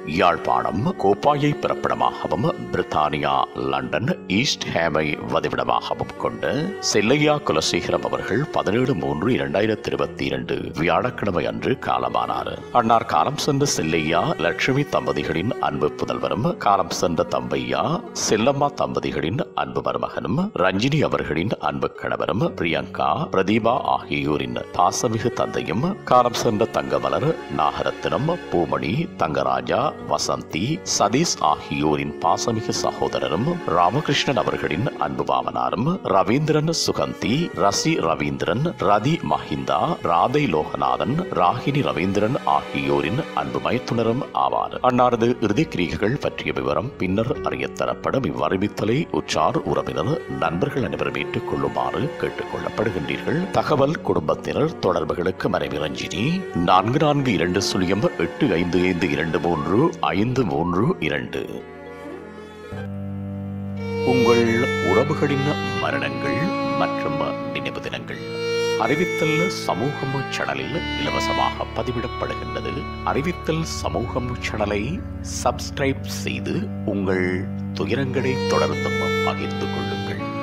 யாழ்ப்பாணம் கோப்பாயை பிறப்பிடமாகவும் பிரித்தானியா லண்டன் ஈஸ்ட் ஹேமை வதிவிடமாகவும் கொண்ட செல்லையா குலசேகரம் அவர்கள் பதினேழு மூன்று இரண்டாயிரத்தி இருபத்தி இரண்டு வியாழக்கிழமை அன்று காலமானார் அன்னார் காலம் சென்ற செல்லையா லட்சுமி தம்பதிகளின் அன்பு புதல்வரும் காலம் சென்ற தம்பையா செல்லம்மா தம்பதிகளின் அன்பு மருமகனும் ரஞ்சினி அவர்களின் அன்பு கணவரும் பிரியங்கா பிரதீபா ஆகியோரின் பாசமிகு தந்தையும் காலம் சென்ற தங்கமலர் நாகரத்தினம் பூமணி தங்கராஜா வசந்தி சதீஷ் ஆகியோரின் பாசமிகு சகோதரரும் ராமகிருஷ்ணன் அவர்களின் அன்பு பாவனாரும் ரவீந்திரன் சுகந்தி ரசி ரவீந்திரன் ரதி மஹிந்தா ராதை லோகநாதன் ராகினி ரவீந்திரன் ஆகியோரின் அன்பு மைத்துனரும் ஆவார் அன்னாரது இறுதி கிரிகைகள் பற்றிய விவரம் பின்னர் அறியத் தரப்படும் இவ்வறிவித்தலை உற்றார் உறவினர் நண்பர்கள் அனைவரும் ஏற்றுக் கொள்ளுமாறு கேட்டுக் கொள்ளப்படுகின்றீர்கள் தகவல் குடும்பத்தினர் தொடர்புகளுக்கு மனைவி ரஞ்சினி நான்கு நான்கு இரண்டு சுழியம் எட்டு ஐந்து ஐந்து இரண்டு மூன்று ஐந்து மூன்று இரண்டு உங்கள் உறவுகளின் மரணங்கள் மற்றும் நினைவு தினங்கள் அறிவித்தல் சமூகம் சேனலில் இலவசமாக பதிவிடப்படுகின்றது அறிவித்தல் சமூகம் சேனலை சப்ஸ்கிரைப் செய்து உங்கள் துயரங்களை தொடர்ந்தும் பகிர்ந்து கொள்ளுங்கள்